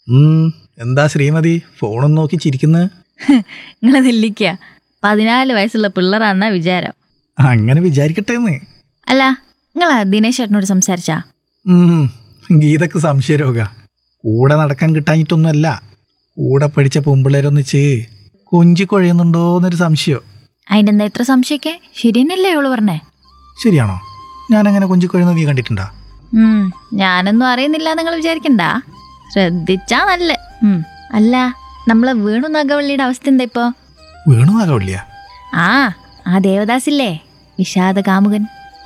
ഉം, എന്താ ശ്രീമതി ഫോണും നോക്കി ചിരിക്കുന്നത് നിങ്ങളെ നെല്ലിക്ക പതിനാല് വയസ്സുള്ള പിള്ളേരാന്നാ വിചാരം അങ്ങനെ വിചാരിക്കട്ടെ എന്ന് അല്ല നിങ്ങളാ ദിനേശ് ചേട്ടനോട് സംസാരിച്ചാ ഉം, ഗീതക്ക് സംശയരോഗ കൂടെ നടക്കാൻ കിട്ടാഞ്ഞിട്ടൊന്നുമല്ല കൂടെ പഠിച്ച പൊമ്പിള്ളേരൊന്നിച്ച് കൊഞ്ചി കുഴയുന്നുണ്ടോന്നൊരു സംശയം അതിന്റെ എന്താ ഇത്ര സംശയിക്കേ ശരിയെന്നല്ലേ അവള് പറഞ്ഞേ ശരിയാണോ ഞാനങ്ങനെ കൊഞ്ചി കുഴയുന്നത് നീ കണ്ടിട്ടുണ്ടാ ഉം ഞാനൊന്നും അറിയുന്നില്ല നിങ്ങൾ വിചാരിക്കണ്ട ശ്രദ്ധിച്ചാ നല്ല ഉം അല്ല നമ്മളെ വേണു നാഗവള്ളിയുടെ അവസ്ഥ എന്താ ഇപ്പോ വീണു നാഗവള്ളിയ ആ ആ ദേവദാസില്ലേ വിഷാദ കാമുകൻ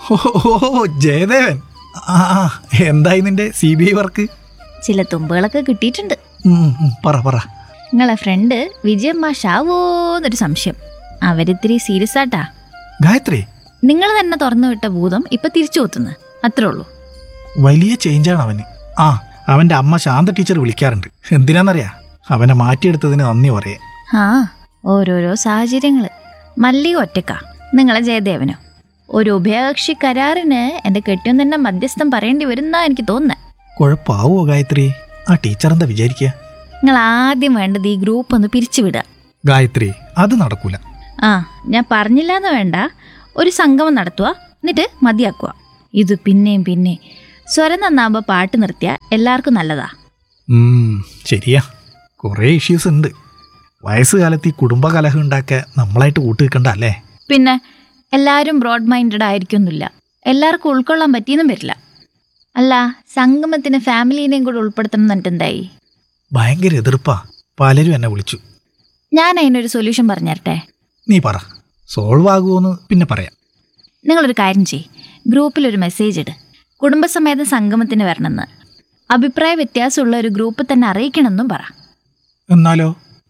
ഓ ജയദേവൻ ആ ആ, എന്തായി നിന്റെ സി ബി ഐ വർക്ക് ചില തുമ്പുകളൊക്കെ കിട്ടിയിട്ടുണ്ട് ഉം, ഉം, പറ പറ നിങ്ങളെ ഫ്രണ്ട് വിജയമ്മ ഷാവോന്നൊരു സംശയം അവരിത്തിരി സീരിയസ് ആട്ടാ ഗായത്രി നിങ്ങൾ തന്നെ തുറന്നു വിട്ട ഭൂതം ഇപ്പൊ തിരിച്ചു കൊത്തുന്നു അത്രേ ഉള്ളൂ വലിയ ചേഞ്ചാണ് അവന് ആ അവന്റെ അമ്മ ശാന്ത ടീച്ചർ വിളിക്കാറുണ്ട് എന്തിനാന്നറിയാ അവനെ മാറ്റിയെടുത്തതിന് നന്ദി പറയേ ആ ഓരോരോ സാഹചര്യങ്ങള് മല്ലിക ഒറ്റക്ക നിങ്ങളെ ജയദേവനോ ഒരു ഉഭയകക്ഷി കരാറിന് എന്റെ കെട്ടിയും തന്നെ മധ്യസ്ഥം പറയേണ്ടി വരുന്നാ എനിക്ക് തോന്നുന്നത് കുഴപ്പാവോ ഗായത്രി ആ ടീച്ചർ എന്താ വിചാരിക്കുക നിങ്ങൾ ആദ്യം വേണ്ടത് ഈ ഗ്രൂപ്പ് ഒന്ന് പിരിച്ചുവിടുക ഗായത്രി അത് നടക്കൂല ആ ഞാൻ പറഞ്ഞില്ല എന്ന് വേണ്ട ഒരു സംഗമം നടത്തുക എന്നിട്ട് മതിയാക്കുക ഇത് പിന്നെയും പിന്നെ സ്വരം നന്നാകുമ്പോൾ പാട്ട് നിർത്തിയ എല്ലാവർക്കും നല്ലതാ ഉം, ശരിയാ കുറേ ഇഷ്യൂസ് ഉണ്ട് വയസ്സുകാലത്ത് ഈ കുടുംബകലഹം ഉണ്ടാക്കാൻ നമ്മളായിട്ട് കൂട്ടുവെക്കണ്ട അല്ലേ പിന്നെ എല്ലാവരും ബ്രോഡ് മൈൻഡഡ് ആയിരിക്കൊന്നുമില്ല എല്ലാവർക്കും ഉൾക്കൊള്ളാൻ പറ്റിയെന്നും വരില്ല അല്ല സംഗമത്തിന് ഫാമിലീനെയും കൂടെ ഉൾപ്പെടുത്തണം എന്നിട്ട് എന്തായി ഭയങ്കര എതിർപ്പാ പലരും എന്നെ വിളിച്ചു ഞാൻ അതിനൊരു സൊല്യൂഷൻ പറഞ്ഞുതരട്ടെ നീ പറ സോൾവ് ആകുമോന്ന് പിന്നെ പറയാം നിങ്ങളൊരു കാര്യം ചെയ് ഗ്രൂപ്പിലൊരു മെസ്സേജ് ഇട് കുടുംബസമേതം സംഗമത്തിന് വരണമെന്ന് അഭിപ്രായ വ്യത്യാസമുള്ള ഒരു ഗ്രൂപ്പ് തന്നെ അറിയിക്കണമെന്നും പറ എന്നാലോ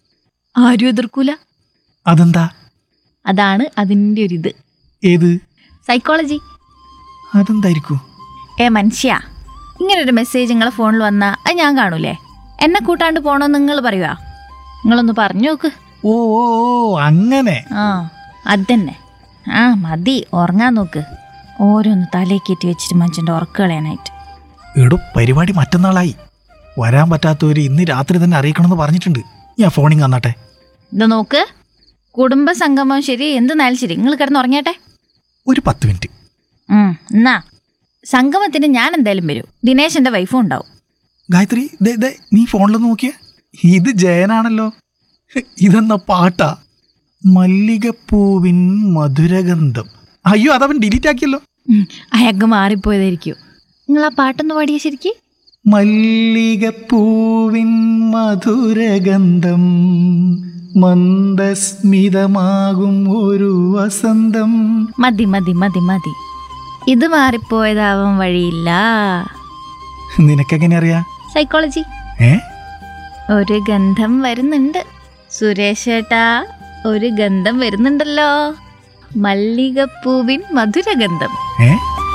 ആരും എതിർക്കൂല അതെന്താ അതാണ് അതിൻ്റെ ഒരു ഇത് ഏത് സൈക്കോളജി അതെന്തായിരിക്കും ഏ മനുഷ്യ ഇങ്ങനൊരു മെസ്സേജ് നിങ്ങളെ ഫോണിൽ വന്നാൽ അത് ഞാൻ കാണൂലേ എന്നെ കൂട്ടാണ്ട് പോണോന്ന് നിങ്ങൾ പറയുക നിങ്ങളൊന്ന് പറഞ്ഞു നോക്ക് ഓ ഓ ഓ അങ്ങനെ ആ അതന്നെ ആ മതി ഉറങ്ങാൻ നോക്ക് ഓരോന്ന് തലേക്കേറ്റി വെച്ചിട്ട് മനുഷ്യൻ്റെ ഉറക്ക കളയാനായിട്ട് എടോ പരിപാടി മറ്റന്നാളായി വരാൻ പറ്റാത്തവര് ഇന്ന് രാത്രി തന്നെ അറിയിക്കണമെന്ന് പറഞ്ഞിട്ടുണ്ട് ഞാൻ ഫോണിങ് തന്നാട്ടെ ഇത് നോക്ക് കുടുംബ സംഗമം ശരി എന്തെന്നായാലും ശരി നിങ്ങൾ കിടന്ന് ഉറങ്ങിയാട്ടെ ഒരു പത്ത് മിനിറ്റ് ഉം, എന്നാ സംഗമത്തിന് ഞാൻ എന്തായാലും വരും ദിനേശന്റെ വൈഫും ഉണ്ടാവും ഗായത്രി ദേ ദേ നീ ഫോണിലൊന്ന് നോക്കിയേ ഇത് ജയനാണല്ലോ ഇതെന്ന പാട്ടാ മല്ലികപ്പൂവിൻ മധുരഗന്ധം അയ്യോ അതവൻ ഡിലീറ്റ് ആക്കിയല്ലോ ഉം, അയാൾക്ക് മാറിപ്പോയതായിരിക്കും നിങ്ങൾ ആ പാട്ടൊന്ന് പാടിയ ശരിക്ക് മല്ലികപ്പൂവിൻ മധുരഗന്ധം മന്ദസ്മിതമാകും ഒരു വസന്തം മതി മതി മതി മതി ഇത് മാറിപ്പോയതാവാൻ വഴിയില്ല നിനക്കെങ്ങനെ അറിയാ സൈക്കോളജി ഏ ഒരു ഗന്ധം വരുന്നുണ്ട് സുരേഷ് ഏട്ടാ ഒരു ഗന്ധം വരുന്നുണ്ടല്ലോ മല്ലികപ്പൂവിൻ മധുരഗന്ധം ഏ